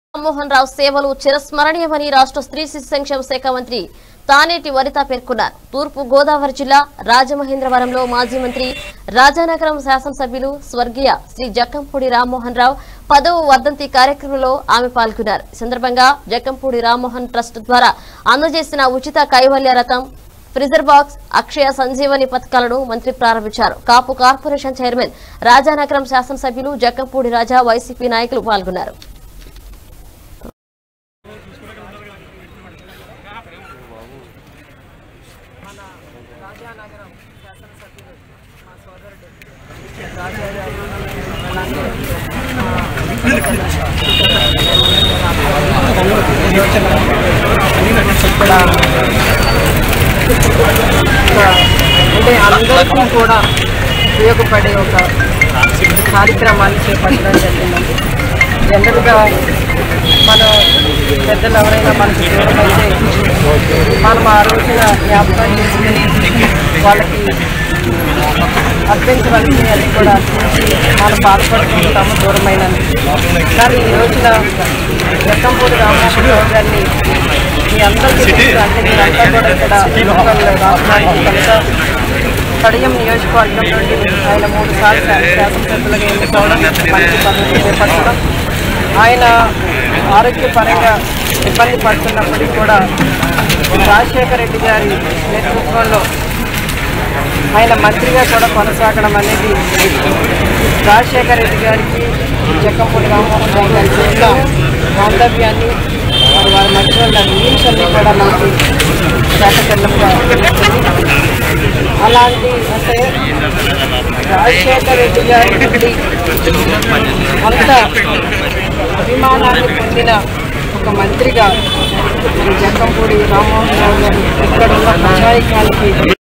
రామ్మోహన్ రావు సేవలు చిరస్మరణీయమని రాష్ట్ర స్త్రీ శిశు సంక్షేమ శాఖ మంత్రి తానేటి వనిత పేర్కొన్నారు తూర్పు గోదావరి జిల్లా రాజమహేంద్రవరంలో మాజీ మంత్రి రాజానగరం శాసనసభ్యులు స్వర్గీయ శ్రీ జక్కంపూడి రామ్మోహన్ రావు పదవ వర్ధంతి కార్యక్రమంలో ఆమె పాల్గొన్నారు ఈ సందర్భంగా జక్కంపూడి రామ్మోహన్ ట్రస్ట్ ద్వారా అందజేసిన ఉచిత కైవల్య రథం ఫ్రిజర్ బాక్స్ అక్షయ సంజీవని పథకాలను మంత్రి ప్రారంభించారు కాపు కార్పొరేషన్ చైర్మన్ రాజానగరం శాసనసభ్యులు జక్కంపూడి రాజా వైసీపీ నాయకులు పాల్గొన్నారు రాజానగరం శాసనసభ్యులు మా సోదరుడు రాజాగారు అలాగే ఇక్కడ ఒక అంటే అందరికీ కూడా ఉపయోగపడే ఒక కార్యక్రమాన్ని చేపట్టడం జరిగిందండి జనరల్గా మన పెద్దలు ఎవరైనా మనకు దూరమైతే మనం ఆ రోజున జ్ఞాపకం చేసుకుని వాళ్ళకి అర్పించవలసినవి కూడా అర్పించి మనం బాధపడుతుంటాము దూరమైనందుకు కానీ ఈ రోజున జక్కంపూడి రామోహన్ రావు గారిని మీ అందరికీ తెలుసు అంటే మీరంతా కూడా ఇక్కడ లోకల్ రాష్ట్రానికి కనుక కడియం నియోజకవర్గం నుండి ఆయన మూడు సార్లు శాసనసభ్యులుగా ఎన్నుకోవడం మంచి పదవి చేపట్టడం ఆయన ఆరోగ్యపరంగా ఇబ్బంది పడుతున్నప్పటికీ కూడా రాజశేఖర రెడ్డి గారి నేతృత్వంలో ఆయన మంత్రిగా కూడా కొనసాగడం అనేది రాజశేఖర రెడ్డి గారికి జక్కంపూడి రామ్మోహన్ రావు గారి చేసిన బాంధవ్యాన్ని మరి వారి మధ్య ఉన్న రీల్స్ అన్ని కూడా మనకి శాఖచల్లంగా అలాంటి అంటే రాజశేఖర రెడ్డి గారి నుండి అంత అభిమానాన్ని పొందిన ఒక మంత్రిగా మరి జక్కంపూడి రామ్మోహన్ రావు గారు ఇక్కడ ఉన్న ప్రజాయికానికి